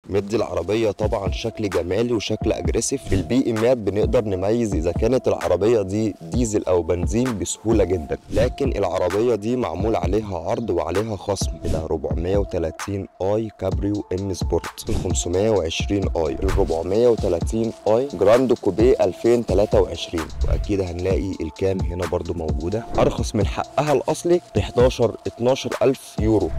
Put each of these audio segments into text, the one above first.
مدي العربيه طبعا شكل جمالي وشكل اجريسيف في البي امات بنقدر نميز اذا كانت العربيه دي ديزل او بنزين بسهوله جدا لكن العربيه دي معمول عليها عرض وعليها خصم ده 430 اي كابريو ام سبورت 520 اي ال 430 اي جراند كوبيه 2023 واكيد هنلاقي الكام هنا برضو موجوده ارخص من حقها الاصلي ب 11 12000 يورو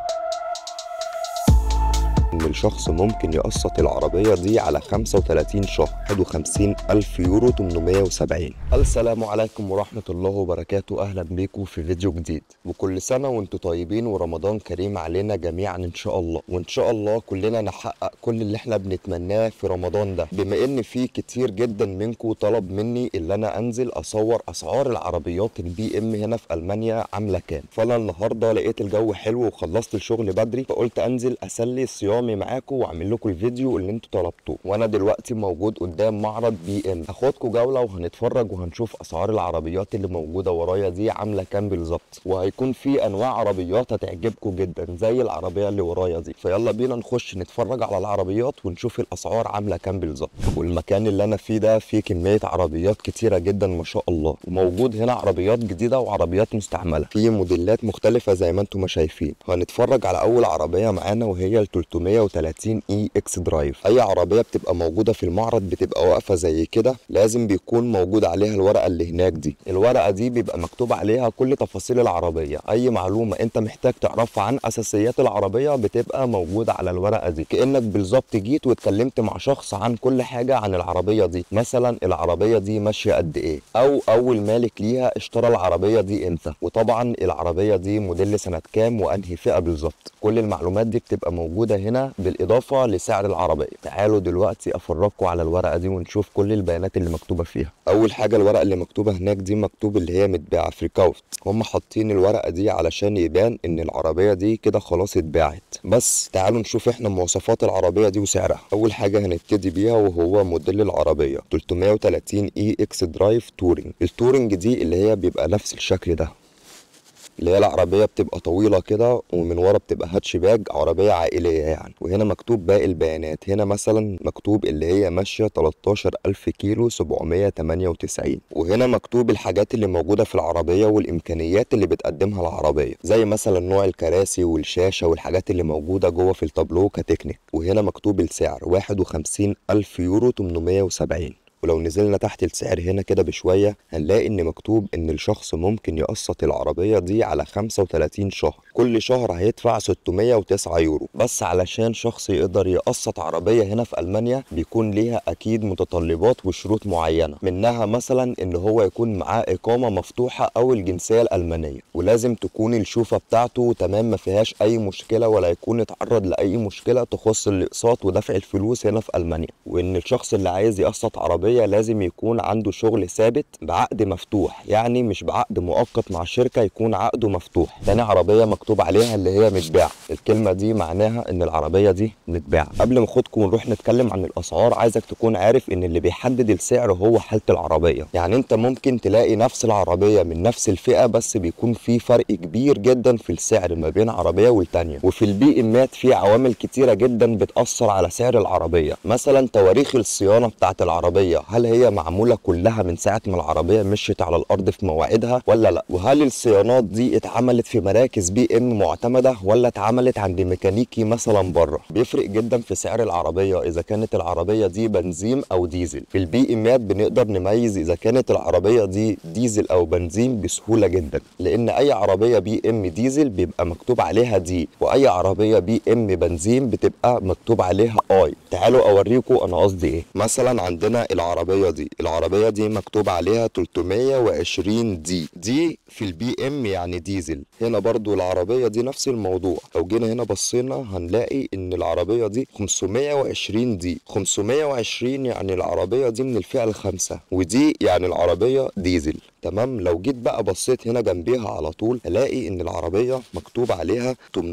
ان الشخص ممكن يقسط العربية دي على 35 شهر 51 ألف يورو 870 السلام عليكم ورحمة الله وبركاته أهلا بيكم في فيديو جديد وكل سنة وانتم طيبين ورمضان كريم علينا جميعا إن شاء الله وإن شاء الله كلنا نحقق كل اللي احنا بنتمناه في رمضان ده بما إن في كتير جدا منكم طلب مني اللي أنا أنزل أصور أسعار العربيات البي إم هنا في ألمانيا عاملة كام فأنا النهاردة لقيت الجو حلو وخلصت الشغل بدري فقلت أنزل أسلي صيامي معاكم واعمل لكم الفيديو اللي انتوا طلبتوه وانا دلوقتي موجود قدام معرض بي ام هاخدكم جوله وهنتفرج وهنشوف اسعار العربيات اللي موجوده ورايا دي عامله كام بالظبط وهيكون في انواع عربيات هتعجبكم جدا زي العربيه اللي ورايا دي فيلا بينا نخش نتفرج على العربيات ونشوف الاسعار عامله كام بالظبط والمكان اللي انا فيه ده فيه كميه عربيات كتيره جدا ما شاء الله وموجود هنا عربيات جديده وعربيات مستعمله في موديلات مختلفه زي ما انتم ما شايفين هنتفرج على اول عربيه معانا وهي ال 330 اي اكس درايف اي عربيه بتبقى موجوده في المعرض بتبقى واقفه زي كده لازم بيكون موجود عليها الورقه اللي هناك دي الورقه دي بيبقى مكتوب عليها كل تفاصيل العربيه اي معلومه انت محتاج تعرفها عن اساسيات العربيه بتبقى موجوده على الورقه دي كانك بالظبط جيت واتكلمت مع شخص عن كل حاجه عن العربيه دي مثلا العربيه دي ماشيه قد ايه او اول مالك ليها اشترى العربيه دي امتى وطبعا العربيه دي موديل سنه كام وانهي فئه بالظبط كل المعلومات دي بتبقى موجوده هنا بالاضافه لسعر العربيه تعالوا دلوقتي افرجكم على الورقه دي ونشوف كل البيانات اللي مكتوبه فيها اول حاجه الورقه اللي مكتوبه هناك دي مكتوب اللي هي متباعه في كاوفت هم حاطين الورقه دي علشان يبان ان العربيه دي كده خلاص اتباعت بس تعالوا نشوف احنا مواصفات العربيه دي وسعرها اول حاجه هنبتدي بيها وهو موديل العربيه 330 اي اكس درايف تورينج التورينج دي اللي هي بيبقى نفس الشكل ده اللي هي العربية بتبقى طويلة كده ومن ورا بتبقى هاتش باج عربية عائلية يعني وهنا مكتوب باقي البيانات هنا مثلا مكتوب اللي هي ماشية 13000 كيلو 798 وهنا مكتوب الحاجات اللي موجودة في العربية والإمكانيات اللي بتقدمها العربية زي مثلا نوع الكراسي والشاشة والحاجات اللي موجودة جوه في التابلو كتكنيك وهنا مكتوب السعر 51000 يورو 870 ولو نزلنا تحت السعر هنا كده بشوية هنلاقي إن مكتوب إن الشخص ممكن يقسط العربية دي على 35 شهر كل شهر هيدفع 609 يورو بس علشان شخص يقدر يقسط عربية هنا في ألمانيا بيكون ليها أكيد متطلبات وشروط معينة منها مثلا إن هو يكون معاه إقامة مفتوحة أو الجنسية الألمانية ولازم تكون الشوفة بتاعته تمام ما فيهاش أي مشكلة ولا يكون اتعرض لأي مشكلة تخص الأقساط ودفع الفلوس هنا في ألمانيا وإن الشخص اللي عايز يقسط عربية العربية لازم يكون عنده شغل ثابت بعقد مفتوح يعني مش بعقد مؤقت مع شركة يكون عقده مفتوح تاني عربية مكتوب عليها اللي هي متباع الكلمة دي معناها ان العربية دي متباع قبل ما اخدكم ونروح نتكلم عن الاسعار عايزك تكون عارف ان اللي بيحدد السعر هو حالة العربية يعني انت ممكن تلاقي نفس العربية من نفس الفئة بس بيكون في فرق كبير جدا في السعر ما بين عربية والتانية وفي البي امات في عوامل كتيرة جدا بتأثر على سعر العربية مثلا تواريخ الصيانة بتاعت العربية هل هي معموله كلها من ساعه ما العربيه مشيت على الارض في مواعيدها ولا لا وهل الصيانات دي اتعملت في مراكز بي ام معتمده ولا اتعملت عند ميكانيكي مثلا بره بيفرق جدا في سعر العربيه اذا كانت العربيه دي بنزين او ديزل في البي امات بنقدر نميز اذا كانت العربيه دي ديزل او بنزين بسهوله جدا لان اي عربيه بي ام ديزل بيبقى مكتوب عليها دي واي عربيه بي ام بنزين بتبقى مكتوب عليها اي تعالوا اوريكم انا قصدي ايه مثلا عندنا العربيه دي العربيه دي مكتوب عليها 320 دي دي في البي ام يعني ديزل هنا برضو العربيه دي نفس الموضوع لو جينا هنا بصينا هنلاقي ان العربيه دي 520 دي 520 يعني العربيه دي من الفئه الخامسه ودي يعني العربيه ديزل تمام لو جيت بقى بصيت هنا جنبيها على طول الاقي ان العربيه مكتوب عليها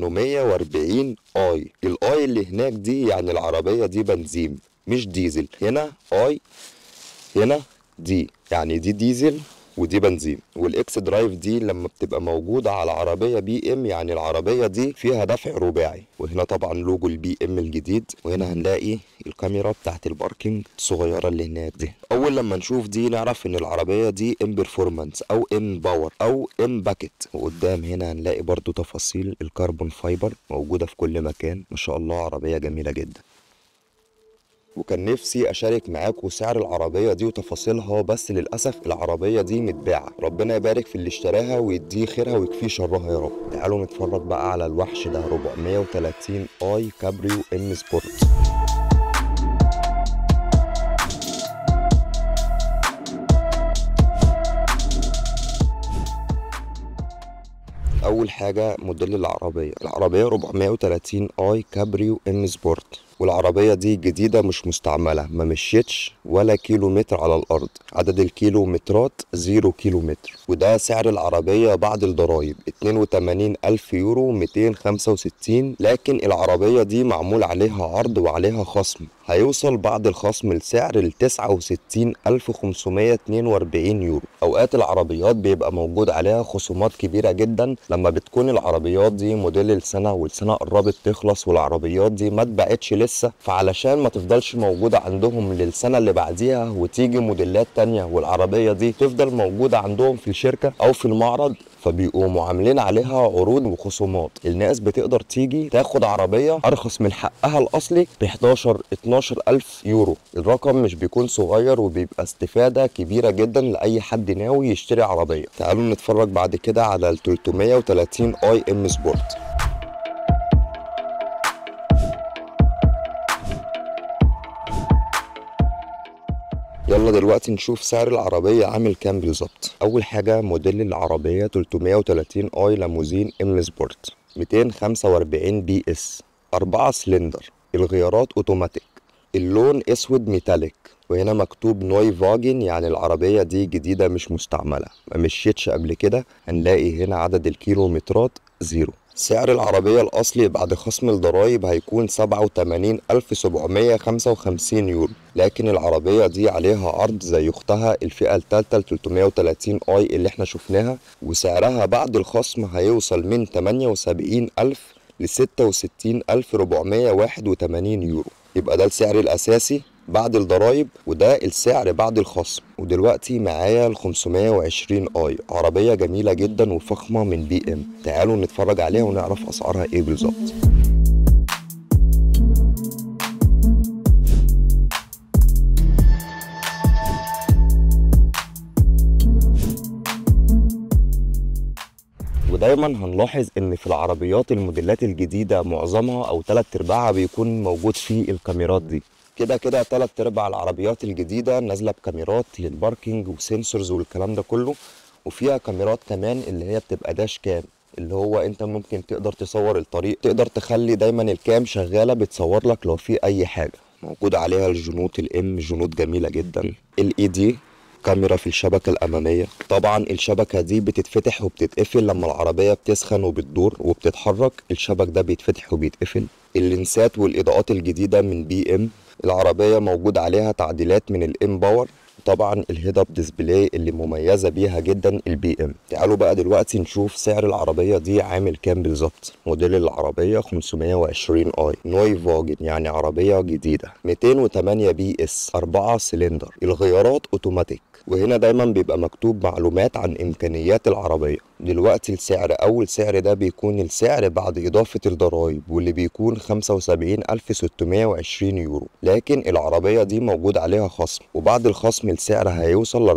840 اي الاي اللي هناك دي يعني العربيه دي بنزين مش ديزل هنا اي هنا دي يعني دي ديزل ودي بنزين والاكس درايف دي لما بتبقى موجوده على عربيه بي ام يعني العربيه دي فيها دفع رباعي وهنا طبعا لوجو البي ام الجديد وهنا هنلاقي الكاميرا بتاعت الباركينج الصغيره اللي هناك دي اول لما نشوف دي نعرف ان العربيه دي ام بيرفورمانس او ام باور او ام باكت وقدام هنا هنلاقي برضو تفاصيل الكربون فايبر موجوده في كل مكان ما شاء الله عربيه جميله جدا وكان نفسي اشارك معاكم سعر العربيه دي وتفاصيلها بس للاسف العربيه دي متباعه ربنا يبارك في اللي اشتراها ويديه خيرها ويكفيه شرها يا رب تعالوا نتفرج بقى على الوحش ده 430 اي كابريو ام سبورت اول حاجه موديل العربيه العربيه 430 اي كابريو ام سبورت والعربية دي جديدة مش مستعملة ما مشيتش ولا كيلو متر على الأرض عدد الكيلومترات زيرو كيلو متر وده سعر العربية بعد الضرايب 82 ألف يورو 265 لكن العربية دي معمول عليها عرض وعليها خصم هيوصل بعد الخصم لسعر ال 69542 يورو اوقات العربيات بيبقى موجود عليها خصومات كبيره جدا لما بتكون العربيات دي موديل السنه والسنه قربت تخلص والعربيات دي ما اتباعتش لسه فعلشان ما تفضلش موجوده عندهم للسنه اللي بعديها وتيجي موديلات تانية والعربيه دي تفضل موجوده عندهم في الشركه او في المعرض فبيقوموا عاملين عليها عروض وخصومات الناس بتقدر تيجي تاخد عربيه ارخص من حقها الاصلي ب 11 12 الف يورو الرقم مش بيكون صغير وبيبقى استفاده كبيره جدا لاي حد ناوي يشتري عربيه تعالوا نتفرج بعد كده على ال 330 اي ام سبورت يلا دلوقتي نشوف سعر العربية عامل كام بالظبط أول حاجة موديل العربية 330 اي لاموزين ام سبورت 245 بي اس 4 سلندر الغيارات اوتوماتيك اللون اسود ميتاليك وهنا مكتوب نوي فاجن يعني العربية دي جديدة مش مستعملة ما مشيتش قبل كده هنلاقي هنا عدد الكيلومترات زيرو سعر العربية الأصلي بعد خصم الضرايب هيكون 87755 يورو لكن العربية دي عليها عرض زي أختها الفئة التالتة ال 330 اي اللي احنا شفناها وسعرها بعد الخصم هيوصل من 78000 ل 66481 يورو يبقى ده السعر الأساسي بعد الضرايب وده السعر بعد الخصم ودلوقتي معايا ال 520 اي عربيه جميله جدا وفخمه من بي ام تعالوا نتفرج عليها ونعرف اسعارها ايه بالظبط ودايما هنلاحظ ان في العربيات الموديلات الجديده معظمها او ثلاث ارباعها بيكون موجود فيه الكاميرات دي كده كده تلات ارباع العربيات الجديده نازله بكاميرات للباركينج وسنسورز والكلام ده كله وفيها كاميرات كمان اللي هي بتبقى داش كام اللي هو انت ممكن تقدر تصور الطريق تقدر تخلي دايما الكام شغاله بتصور لك لو في اي حاجه موجود عليها الجنوط الام جنوط جميله جدا الاي دي كاميرا في الشبكة الأمامية طبعا الشبكة دي بتتفتح وبتتقفل لما العربية بتسخن وبتدور وبتتحرك الشبك ده بيتفتح وبيتقفل اللينسات والإضاءات الجديدة من بي ام العربية موجود عليها تعديلات من الام باور طبعا الهيد اب ديسبلاي اللي مميزه بيها جدا البي ام تعالوا بقى دلوقتي نشوف سعر العربيه دي عامل كام بالظبط موديل العربيه 520 اي نوي فاجن يعني عربيه جديده 208 بي اس 4 سلندر الغيارات اوتوماتيك وهنا دايما بيبقى مكتوب معلومات عن امكانيات العربيه دلوقتي السعر اول سعر ده بيكون السعر بعد اضافه الضرايب واللي بيكون 75620 يورو لكن العربيه دي موجود عليها خصم وبعد الخصم السعر هيوصل ل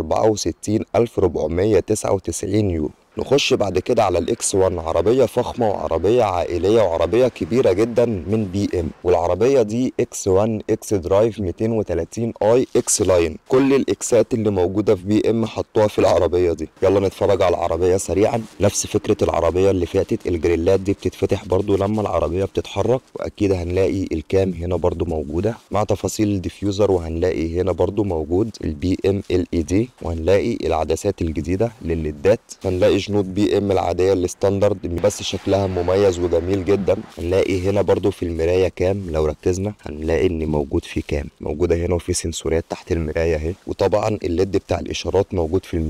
64499 يورو نخش بعد كده على الاكس 1 عربيه فخمه وعربيه عائليه وعربيه كبيره جدا من بي ام والعربيه دي اكس 1 اكس درايف 230 اي اكس لاين كل الاكسات اللي موجوده في بي ام حطوها في العربيه دي يلا نتفرج على العربيه سريعا نفس فكره العربيه اللي فاتت الجريلات دي بتتفتح برضو لما العربيه بتتحرك واكيد هنلاقي الكام هنا برضو موجوده مع تفاصيل الديفيوزر وهنلاقي هنا برضو موجود البي ام ال اي دي وهنلاقي العدسات الجديده للليدات هنلاقي جنود بي ام العاديه الستاندرد بس شكلها مميز وجميل جدا هنلاقي هنا برضو في المرايه كام لو ركزنا هنلاقي ان موجود فيه كام موجوده هنا وفي سنسورات تحت المرايه اهي وطبعا الليد بتاع الاشارات موجود في المرايه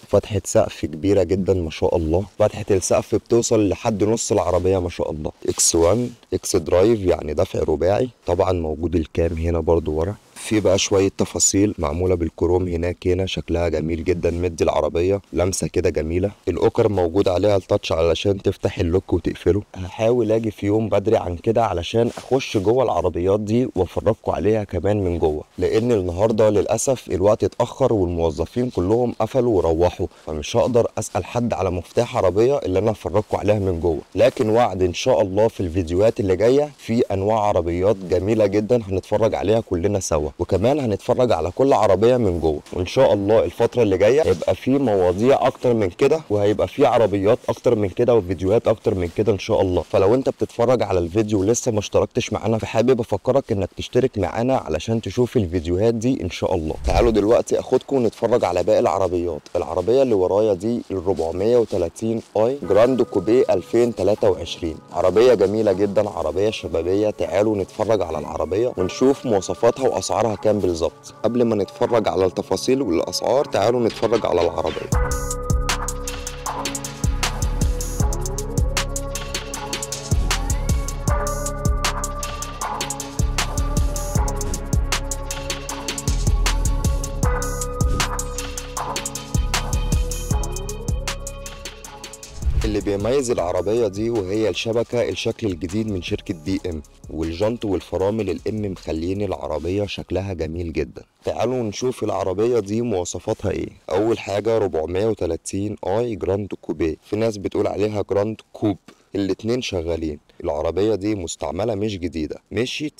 فتحة سقف كبيرة جدا ما شاء الله فتحة السقف بتوصل لحد نص العربية ما شاء الله اكس 1 اكس درايف يعني دفع رباعي طبعا موجود الكام هنا برضو ورا في بقى شوية تفاصيل معمولة بالكروم هناك هنا شكلها جميل جدا مدي العربية لمسة كده جميلة الأوكر موجود عليها التاتش علشان تفتح اللوك وتقفله هحاول اجي في يوم بدري عن كده علشان اخش جوه العربيات دي وافرجكم عليها كمان من جوه لان النهارده للاسف الوقت اتاخر والموظفين كلهم قفلوا وروحوا فمش هقدر اسال حد على مفتاح عربيه اللي انا افرجكم عليها من جوه لكن وعد ان شاء الله في الفيديوهات اللي جايه في انواع عربيات جميله جدا هنتفرج عليها كلنا سوا وكمان هنتفرج على كل عربيه من جوه وان شاء الله الفتره اللي جايه هيبقى في مواضيع اكتر من كده وهيبقى في عربيات اكتر من كده وفيديوهات اكتر من كده ان شاء الله فلو انت بتتفرج على الفيديو ولسه ما اشتركتش معانا فحابب افكرك انك تشترك معانا علشان تشوف الفيديوهات دي ان شاء الله تعالوا دلوقتي اخدكم ونتفرج على باقي العربيات العربيه اللي ورايا دي ال 430 اي جراند كوبيه 2023 عربيه جميله جدا عربيه شبابيه تعالوا نتفرج على العربيه ونشوف مواصفاتها واسعارها كام بالظبط قبل ما نتفرج على التفاصيل والاسعار تعالوا نتفرج على العربيه اللي بيميز العربية دي وهي الشبكة الشكل الجديد من شركة بي ام والجنط والفرامل الام مخلين العربية شكلها جميل جدا تعالوا نشوف العربية دي مواصفاتها ايه اول حاجة 430 اي جراند كوبيه في ناس بتقول عليها جراند كوب الاتنين شغالين العربية دي مستعملة مش جديدة مشيت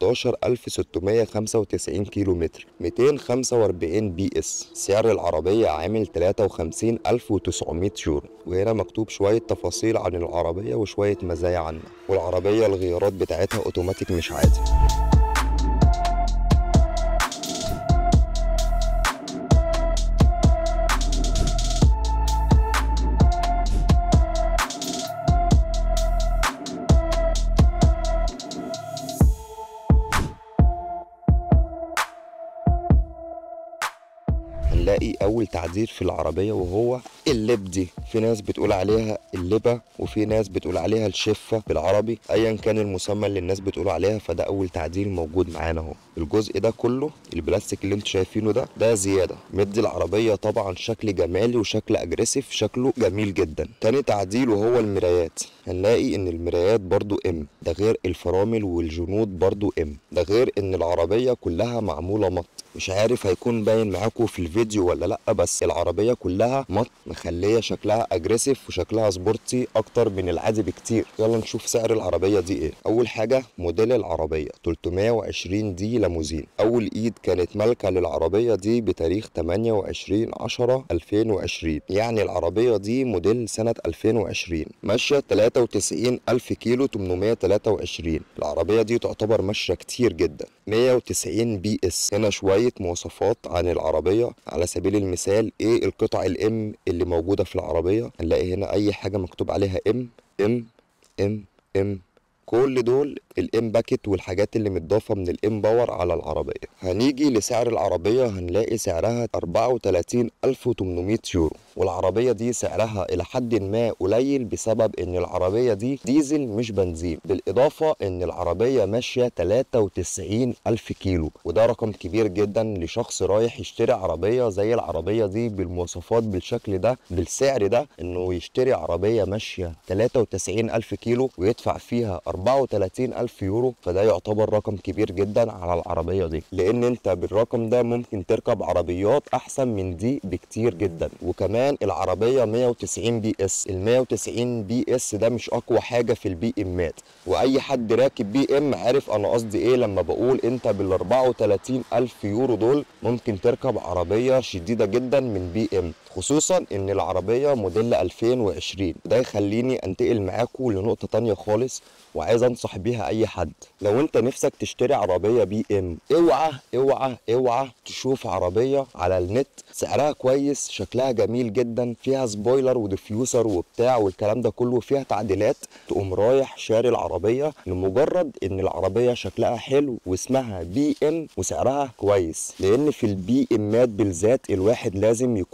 17695 كيلو متر 245 بي اس سعر العربية عامل 53900 يورو وهنا مكتوب شوية تفاصيل عن العربية وشوية مزايا عنها والعربية الغيارات بتاعتها اوتوماتيك مش عادي هنلاقي اول تعديل في العربيه وهو اللب دي في ناس بتقول عليها اللبه وفي ناس بتقول عليها الشفه بالعربي ايا كان المسمى اللي الناس بتقول عليها فده اول تعديل موجود معانا اهو الجزء ده كله البلاستيك اللي انتوا شايفينه ده ده زياده مدي العربيه طبعا شكل جمالي وشكل اجريسيف شكله جميل جدا تاني تعديل وهو المرايات هنلاقي ان المرايات برضو ام ده غير الفرامل والجنود برضو ام ده غير ان العربيه كلها معموله مط مش عارف هيكون باين معاكم في الفيديو ولا لا بس العربيه كلها مط مخليه شكلها اجريسيف وشكلها سبورتي اكتر من العادي بكتير يلا نشوف سعر العربيه دي ايه اول حاجه موديل العربيه 320 دي ليموزين اول ايد كانت مالكه للعربيه دي بتاريخ 28 10 2020 يعني العربيه دي موديل سنه 2020 ماشيه 93 الف كيلو 823 العربيه دي تعتبر ماشيه كتير جدا 190 بي اس هنا شويه مواصفات عن العربيه على سبيل المثال ايه القطع الام اللي موجوده في العربيه هنلاقي هنا اي حاجه مكتوب عليها ام ام ام ام كل دول الام باكت والحاجات اللي متضافه من الام باور على العربيه هنيجي لسعر العربيه هنلاقي سعرها 34800 يورو والعربيه دي سعرها الى حد ما قليل بسبب ان العربيه دي ديزل مش بنزين بالاضافه ان العربيه ماشيه 93 الف كيلو وده رقم كبير جدا لشخص رايح يشتري عربيه زي العربيه دي بالمواصفات بالشكل ده بالسعر ده انه يشتري عربيه ماشيه 93 الف كيلو ويدفع فيها 34 الف يورو فده يعتبر رقم كبير جدا على العربيه دي لان انت بالرقم ده ممكن تركب عربيات احسن من دي بكتير جدا وكمان العربيه 190 بي اس ال 190 بي اس ده مش اقوى حاجه في البي امات واي حد راكب بي ام عارف انا قصدي ايه لما بقول انت بال 34 الف يورو دول ممكن تركب عربيه شديده جدا من بي ام خصوصا ان العربيه موديل 2020 ده يخليني انتقل معاكم لنقطه تانية خالص وعايز انصح بيها اي حد لو انت نفسك تشتري عربيه بي ام اوعى اوعى اوعى تشوف عربيه على النت سعرها كويس شكلها جميل جدا فيها سبويلر وديفيوسر وبتاع والكلام ده كله فيها تعديلات تقوم رايح شاري العربيه لمجرد ان العربيه شكلها حلو واسمها بي ام وسعرها كويس لان في البي امات بالذات الواحد لازم يكون عارف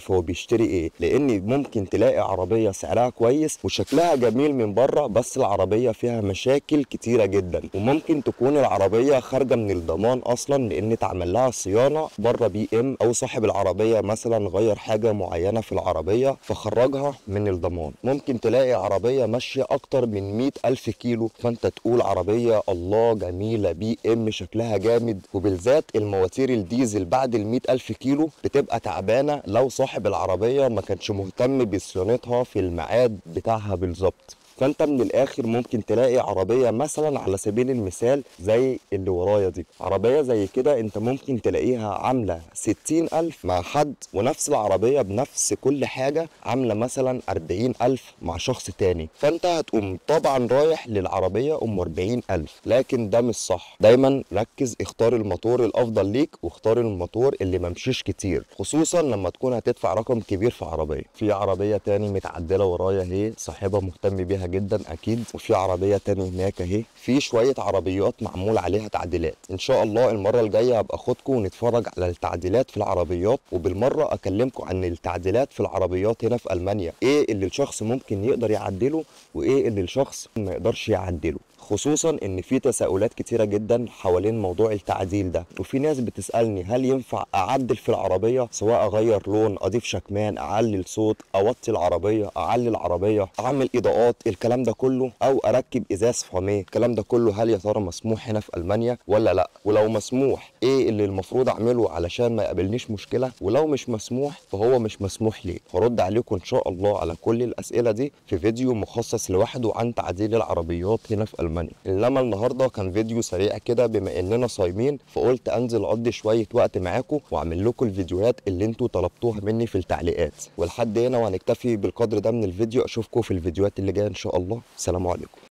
عارف هو بيشتري ايه لان ممكن تلاقي عربيه سعرها كويس وشكلها جميل من بره بس العربيه فيها مشاكل كتيره جدا وممكن تكون العربيه خارجه من الضمان اصلا لان اتعمل لها صيانه بره بي ام او صاحب العربيه مثلا غير حاجه معينه في العربيه فخرجها من الضمان ممكن تلاقي عربيه ماشيه اكتر من 100 الف كيلو فانت تقول عربيه الله جميله بي ام شكلها جامد وبالذات المواتير الديزل بعد ال 100 الف كيلو بتبقى تعبانه لو صاحب العربيه ما كانش مهتم بصيانتها في الميعاد بتاعها بالظبط فانت من الاخر ممكن تلاقي عربيه مثلا على سبيل المثال زي اللي ورايا دي عربيه زي كده انت ممكن تلاقيها عامله 60000 مع حد ونفس العربيه بنفس كل حاجه عامله مثلا 40000 مع شخص تاني فانت هتقوم طبعا رايح للعربيه ام 40000 لكن ده مش صح دايما ركز اختار الموتور الافضل ليك واختار الموتور اللي ممشيش كتير خصوصا لما تكون هتدفع رقم كبير في عربيه في عربيه تاني متعدله ورايا اهي صاحبها مهتم بيها جدا اكيد وفي عربيه تاني هناك اهي في شويه عربيات معمول عليها تعديلات ان شاء الله المره الجايه هبقى اخدكم ونتفرج على التعديلات في العربيات وبالمره اكلمكم عن التعديلات في العربيات هنا في المانيا ايه اللي الشخص ممكن يقدر يعدله وايه اللي الشخص ما يقدرش يعدله خصوصا ان في تساؤلات كتيره جدا حوالين موضوع التعديل ده وفي ناس بتسالني هل ينفع اعدل في العربيه سواء اغير لون اضيف شكمان اعلي الصوت اوطي العربيه اعلي العربيه اعمل اضاءات الكلام ده كله او اركب ازاز فاميه الكلام ده كله هل يا ترى مسموح هنا في المانيا ولا لا ولو مسموح ايه اللي المفروض اعمله علشان ما يقابلنيش مشكله ولو مش مسموح فهو مش مسموح ليه هرد عليكم ان شاء الله على كل الاسئله دي في فيديو مخصص لوحده عن تعديل العربيات هنا في المانيا انما النهارده كان فيديو سريع كده بما اننا صايمين فقلت انزل اقضي شويه وقت معاكم واعمل لكم الفيديوهات اللي انتوا طلبتوها مني في التعليقات ولحد هنا وهنكتفي بالقدر ده من الفيديو اشوفكم في الفيديوهات اللي جايه ان شاء الله سلام عليكم